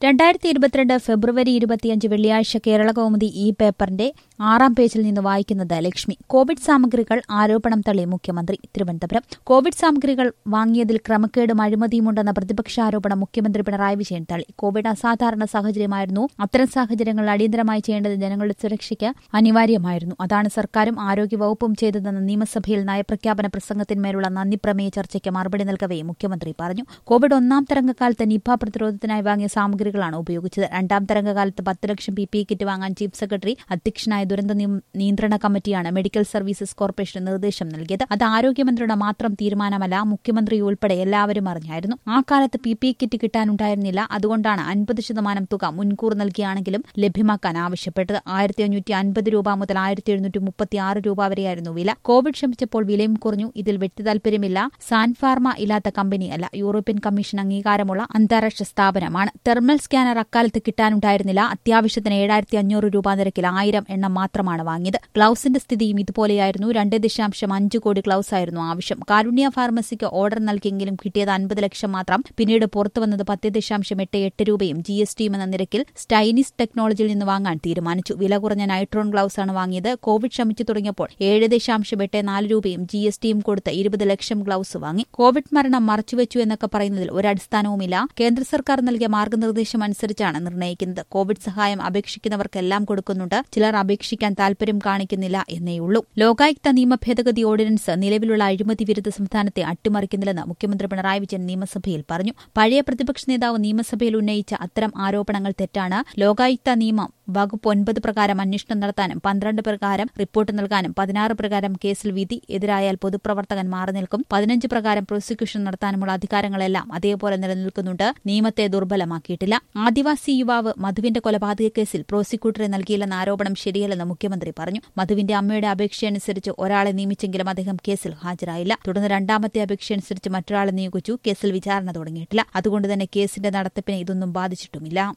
രണ്ടായിരത്തി ഇരുപത്തിരണ്ട് ഫെബ്രുവരി ഇരുപത്തിയഞ്ച് വെള്ളിയാഴ്ച കേരള കൗമുദി ഈ പേപ്പറിന്റെ ആറാം പേജിൽ നിന്ന് വായിക്കുന്നത് ലക്ഷ്മി കോവിഡ് സാമഗ്രികൾ ആരോപണം തള്ളി മുഖ്യമന്ത്രി തിരുവനന്തപുരം കോവിഡ് സാമഗ്രികൾ വാങ്ങിയതിൽ ക്രമക്കേടും അഴിമതിയുമുണ്ടെന്ന പ്രതിപക്ഷാരോപണം മുഖ്യമന്ത്രി പിണറായി വിജയൻ തള്ളി കോവിഡ് അസാധാരണ സാഹചര്യമായിരുന്നു അത്തരം സാഹചര്യങ്ങൾ അടിയന്തരമായി ചെയ്യേണ്ടത് ജനങ്ങളുടെ സുരക്ഷയ്ക്ക് അനിവാര്യമായിരുന്നു അതാണ് സർക്കാരും ആരോഗ്യവകുപ്പും ചെയ്തതെന്ന് നിയമസഭയിൽ നയപ്രഖ്യാപന പ്രസംഗത്തിന്മേലുള്ള നന്ദിപ്രമേയ ചർച്ചയ്ക്ക് മറുപടി നൽകവെ മുഖ്യമന്ത്രി പറഞ്ഞു കോവിഡ് ഒന്നാം തരംഗക്കാലത്ത് നിപ പ്രതിരോധത്തിനായി വാങ്ങിയ സാമഗ്രികളാണ് ഉപയോഗിച്ചത് രണ്ടാം തരംഗകാലത്ത് പത്ത് ലക്ഷം പി പി കിറ്റ് വാങ്ങാൻ ചീഫ് സെക്രട്ടറി അധ്യക്ഷനായ ദുരന്ത നിയന്ത്രണ കമ്മിറ്റിയാണ് മെഡിക്കൽ സർവീസസ് കോർപ്പറേഷന് നിർദ്ദേശം നൽകിയത് അത് ആരോഗ്യമന്ത്രിയുടെ മാത്രം തീരുമാനമല്ല മുഖ്യമന്ത്രി ഉൾപ്പെടെ എല്ലാവരും അറിഞ്ഞായിരുന്നു ആ കാലത്ത് പി പി കിറ്റ് കിട്ടാനുണ്ടായിരുന്നില്ല അതുകൊണ്ടാണ് അൻപത് ശതമാനം തുക മുൻകൂർ നൽകിയാണെങ്കിലും ലഭ്യമാക്കാൻ ആവശ്യപ്പെട്ടത് ആയിരത്തി അഞ്ഞൂറ്റി അൻപത് രൂപ മുതൽ ആയിരത്തി എഴുന്നൂറ്റി മുപ്പത്തി ആറ് രൂപ വരെയായിരുന്നു വില കോവിഡ് ശമിച്ചപ്പോൾ വിലയും കുറഞ്ഞു ഇതിൽ വ്യക്തിതാൽപര്യമില്ല സാൻഫാർമ ഇല്ലാത്ത കമ്പനിയല്ല യൂറോപ്യൻ കമ്മീഷൻ അംഗീകാരമുള്ള അന്താരാഷ്ട്ര സ്ഥാപനമാണ് തെർമൽ സ്കാനർ അക്കാലത്ത് കിട്ടാനുണ്ടായിരുന്നില്ല അത്യാവശ്യത്തിന് ഏഴായിരത്തി അഞ്ഞൂറ് രൂപ നിരക്കിൽ ആയിരം എണ്ണം മാത്രമാണ് വാങ്ങിയത് ഗ്ലൌസിന്റെ സ്ഥിതിയും ഇതുപോലെയായിരുന്നു രണ്ട് ദശാംശം അഞ്ച് കോടി ഗ്ലൌസ് ആയിരുന്നു ആവശ്യം കാരുണ്യ ഫാർമസിക്ക് ഓർഡർ നൽകിയെങ്കിലും കിട്ടിയത് അൻപത് ലക്ഷം മാത്രം പിന്നീട് പുറത്തുവന്നത് പത്ത് ദശാംശം എട്ട് എട്ട് രൂപയും ജി എസ് ടിയും എന്ന നിരക്കിൽ സ്റ്റൈനിസ് ടെക്നോളജിയിൽ നിന്ന് വാങ്ങാൻ തീരുമാനിച്ചു വില കുറഞ്ഞ നൈട്രോൺ ഗ്ലൌസ് ആണ് വാങ്ങിയത് കോവിഡ് ശമിച്ചു തുടങ്ങിയപ്പോൾ ഏഴ് ദശാംശം എട്ട് നാല് രൂപയും ജി എസ് ടിയും കൊടുത്ത് ഇരുപത് ലക്ഷം ഗ്ലൌസ് വാങ്ങി കോവിഡ് മരണം മറച്ചുവെച്ചു എന്നൊക്കെ പറയുന്നതിൽ ഒരടിസ്ഥാനവുമില്ല കേന്ദ്ര സർക്കാർ നൽകിയ മാർഗനിർദ്ദേശം അനുസരിച്ചാണ് നിർണ്ണയിക്കുന്നത് കോവിഡ് സഹായം അപേക്ഷിക്കുന്നവർക്കെല്ലാം കൊടുക്കുന്നുണ്ട് ചിലർ അപേക്ഷിക്കാൻ താൽപര്യം കാണിക്കുന്നില്ല എന്നേയുള്ളൂ ലോകായുക്ത നിയമ ഭേദഗതി ഓർഡിനൻസ് നിലവിലുള്ള അഴിമതി വിരുദ്ധ സംസ്ഥാനത്തെ അട്ടിമറിക്കുന്നില്ലെന്ന് മുഖ്യമന്ത്രി പിണറായി വിജയൻ നിയമസഭയിൽ പറഞ്ഞു പഴയ പ്രതിപക്ഷ നേതാവ് നിയമസഭയിൽ ഉന്നയിച്ച അത്തരം ആരോപണങ്ങൾ തെറ്റാണ് ലോകായുക്ത നിയമം വകുപ്പ് ഒൻപത് പ്രകാരം അന്വേഷണം നടത്താനും പന്ത്രണ്ട് പ്രകാരം റിപ്പോർട്ട് നൽകാനും പതിനാറ് പ്രകാരം കേസിൽ വിധി എതിരായാൽ പൊതുപ്രവർത്തകൻ മാറി നിൽക്കും പതിനഞ്ച് പ്രകാരം പ്രോസിക്യൂഷൻ നടത്താനുമുള്ള അധികാരങ്ങളെല്ലാം അതേപോലെ നിലനിൽക്കുന്നുണ്ട് നിയമത്തെ ദുർബലമാക്കിയിട്ടില്ല ആദിവാസി യുവാവ് മധുവിന്റെ കൊലപാതക കേസിൽ പ്രോസിക്യൂട്ടറെ നൽകിയില്ലെന്ന ആരോപണം ശരിയല്ലെന്ന് മുഖ്യമന്ത്രി പറഞ്ഞു മധുവിന്റെ അമ്മയുടെ അപേക്ഷയനുസരിച്ച് ഒരാളെ നിയമിച്ചെങ്കിലും അദ്ദേഹം കേസിൽ ഹാജരായില്ല തുടർന്ന് രണ്ടാമത്തെ അപേക്ഷയനുസരിച്ച് മറ്റൊരാളെ നിയോഗിച്ചു കേസിൽ വിചാരണ തുടങ്ങിയിട്ടില്ല അതുകൊണ്ട് തന്നെ കേസിന്റെ നടത്തിപ്പിനെ ഇതൊന്നും ബാധിച്ചിട്ടുമില്ല